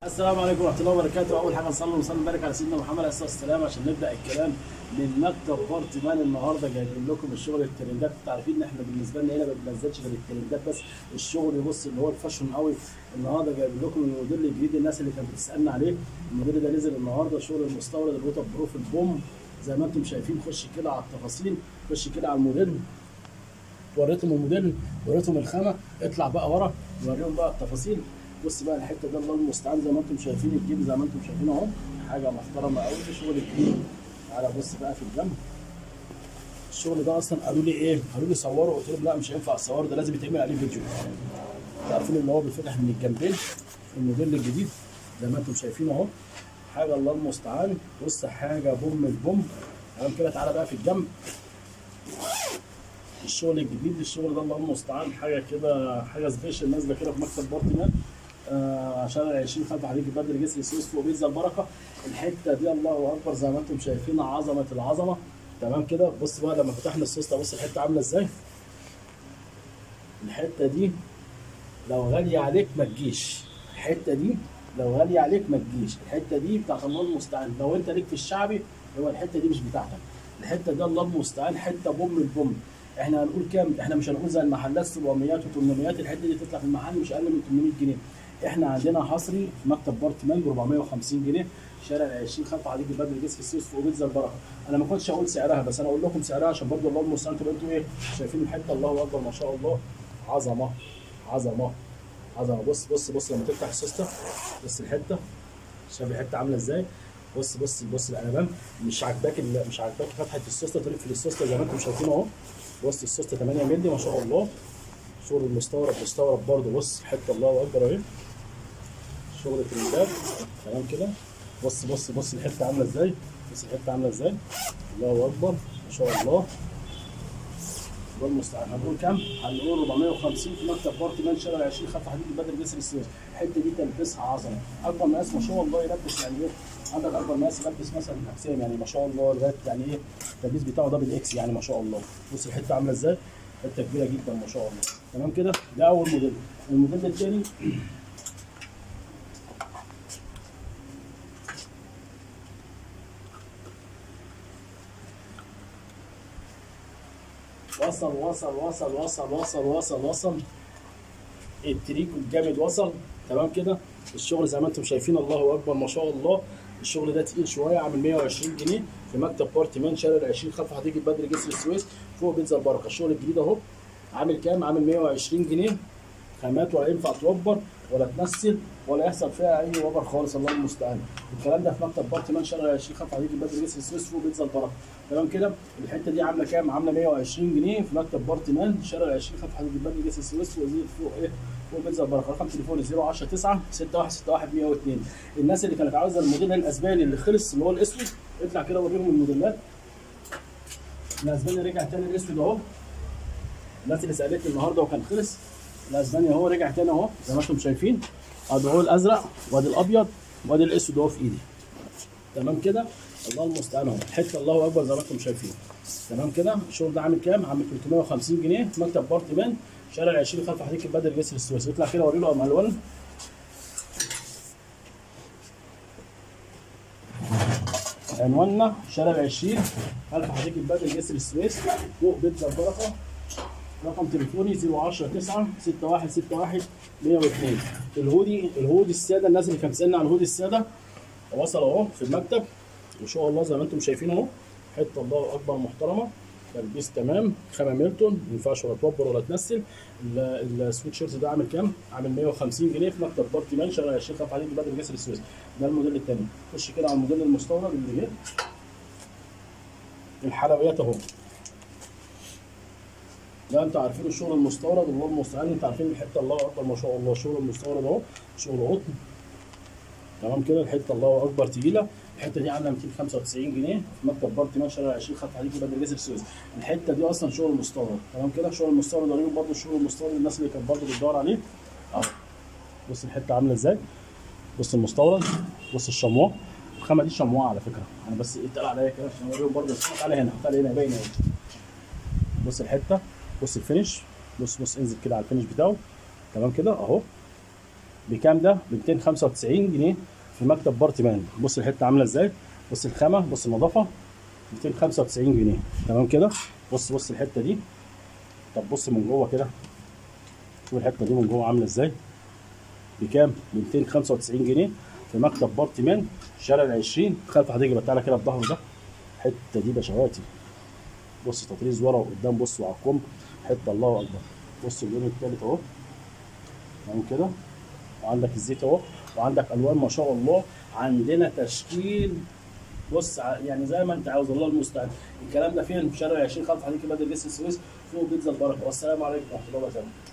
السلام عليكم ورحمه الله وبركاته اول حاجه نصلي ونصلي ونبارك على سيدنا محمد عليه الصلاه والسلام عشان نبدا الكلام من مكتب بارتمان النهارده جايبين لكم الشغل الترندات انتوا عارفين ان احنا بالنسبه لنا هنا ما بننزلش غير الترندات بس الشغل بص اللي هو الفاشن قوي النهارده جايبين لكم الموديل الجديد الناس اللي كانت بتسالنا عليه الموديل ده نزل النهارده شغل المستورد الووتر بروف البوم زي ما انتم شايفين خش كده على التفاصيل خش كده على الموديل وريتهم الموديل وريتهم الخامه اطلع بقى ورا وريهم بقى التفاصيل بص بقى الحته ده الله المستعان زي ما انتم شايفين الجيب زي ما انتم شايفين اهو حاجه محترمه قوي شغل كبير تعالى بص بقى في الجنب الشغل ده اصلا قالوا لي ايه؟ قالوا لي صوروا قلت لهم لا مش هينفع اصوره ده لازم يتعمل عليه فيديو عارفين اللي هو بيتفتح من الجنبين الموديل الجديد زي ما انتم شايفين اهو حاجه الله المستعان بص حاجه بوم البوم تمام كده تعالى بقى في الجنب الشغل الجديد الشغل ده الله المستعان حاجه كده حاجه سبيشال نازله كده في مكتب بارتمان آه عشان ال 20 خط حديد بدر جسر السويس فوق بيتزا البركه الحته دي الله اكبر زي ما انتم شايفين عظمه العظمه تمام كده بص بقى لما فتحنا السوسته بص الحته عامله ازاي الحته دي لو غاليه عليك ما تجيش الحته دي لو غاليه عليك ما تجيش الحته دي بتاعت الله المستعان لو انت ليك في الشعبي هو الحته دي مش بتاعتك الحته دي الله المستعان حته بوم البوم احنا هنقول كام احنا مش هنقول زي المحلات 700 و800 الحته دي تطلع في المحل مش اقل من 800 جنيه احنا عندنا حصري في مكتب بارتمان ب 450 جنيه شارع 20 خط حديد بدر جسر السويس فوق بيتزا البركه انا ما كنتش اقول سعرها بس انا اقول لكم سعرها عشان برضه الله المستعان تبقى انتوا ايه شايفين الحته الله اكبر ما شاء الله عظمه عظمه عظمه بص بص بص لما تفتح السوسته بص الحته شايف الحته عامله ازاي بص بص بص القلبان مش عاجباك ال- مش عاجباك فتحه السوسته طريق في السوسته زي ما انتم شايفين اهو بص السوسته 8 مللي ما شاء الله شغل المستورد مستورد برضه بص حته الله اكبر اهي شغل في الباب تمام كده بص بص بص الحته عامله ازاي بص الحته عامله ازاي الله اكبر ما شاء الله ده المستعان هنقول كام؟ هنقول 450 في مكتب بارتمان شارع 20 خط حديد بدر جسر السويس الحته دي تلبسها عظمه اكبر مقاس ما شاء الله يلبس يعني ايه عندك اكبر مقاس يلبس مثلا اجسام يعني ما شاء الله لغايه يعني ايه التلبيس بتاعه دبل اكس يعني ما شاء الله بص الحته عامله ازاي حته كبيره جدا ما شاء الله تمام كده ده اول موديل الموديل الثاني وصل وصل وصل وصل وصل وصل وصل التريكو الجامد وصل تمام كده الشغل زي ما انتم شايفين الله اكبر ما شاء الله الشغل ده تقيل شويه عامل 120 جنيه في مكتب بارتمان شارع 20 خلف حديقه بدر جسر السويس فوق بيتزا البركه الشغل الجديد اهو عامل كام؟ عامل 120 جنيه خامات ولا ينفع توبر ولا تنسل ولا يحصل فيها اي وبر خالص الله المستعان الكلام ده في مكتب بارتمان شارع 20 خط حديقه بدر جسر السويس فوق بيتزا البركه تمام كده الحته دي عامله كام؟ عامله 120 جنيه في مكتب بارتمان شارع 20 خط حديقه بدر جسر السويس فوق فوق ايه؟ فوق بيتزا البركه رقم تليفوني 010 9 6161 102 الناس اللي كانت عاوزه الموديل الاسباني اللي خلص اللي هو الاسود اطلع كده وريهم الموديلات الاسباني رجع تاني الاسود اهو الناس اللي سالتني النهارده وكان خلص الاسباني اهو رجع تاني اهو زي ما انتم شايفين ادي هو الازرق وادي الابيض وادي الاسود اهو في ايدي تمام كده الله المستعان اهو الحته الله اكبر زي ما انتم شايفين تمام كده الشغل ده عامل كام؟ عامل 350 جنيه مكتب بارتمان شارع 20 خلف حديقه بدر جسر السويس اطلع كده وري له الوان عنواننا شارع 20 خلف حديقه بدر جسر السويس فوق بيتزا البركه رقم تليفوني 010 9 6161 102 الهودي الهودي الساده الناس اللي كانت بتسالني عن الهودي الساده وصل اهو في المكتب ما شاء الله زي ما انتم شايفين اهو حته الله اكبر محترمه تلبيس تمام خامه ميلتون ما ينفعش ولا توبر ولا تنسل ال- السويت شيرت ده عامل كام؟ عامل 150 جنيه في مكتب بارتمان شارع الشيخ خلف عليه بدر جسر السويس ده الموديل الثاني خش كده على الموديل المستورد اللي جه الحلويات اهو ده انتوا عارفين الشغل المستورد والله المستعان انتوا عارفين الحته الله اكبر ما شاء الله الشغل المستورد اهو شغل قطن تمام كده الحته الله اكبر تقيله الحته دي عامله 295 جنيه في مكتب بارتمان شارع 20 خط حديد بدر جسر السويس الحته دي اصلا شغل مستورد تمام كده شغل المستورد وريهم برضه الشغل المستورد الناس اللي كانت برضه بتدور عليه اهو بص الحته عامله ازاي بص المستورد بص الشموع الخامه دي شموع على فكره انا بس اتقل عليا كده عشان اوريهم برضه تعالى هنا تعالى هنا باين اهي بص الحته بص الفينش بص بص انزل كده على الفينش بتاعه تمام كده اهو بكام ده؟ ب 295 جنيه في مكتب بارتمان بص الحته عامله ازاي بص الخامه بص النظافه 295 جنيه تمام كده بص بص الحته دي طب بص من جوه كده شوف الحته دي من جوه عامله ازاي بكام؟ ب 295 جنيه في مكتب بارتمان شارع ال 20 خلف حضرتك بتاعنا كده بظهره ده الحته دي بشواتي بص تطريز ورا وقدام بص وعلى الكم حته الله اكبر بص اللون التالت اهو تمام كده وعندك الزيت اهو وعندك الوان ما شاء الله عندنا تشكيل بص ع- يعني زي ما انت عاوز الله المستعان الكلام ده فين في شارع 20 خلف حديقه بدر جسر السويس فوق بيتزا البركه والسلام عليكم ورحمه الله وبركاته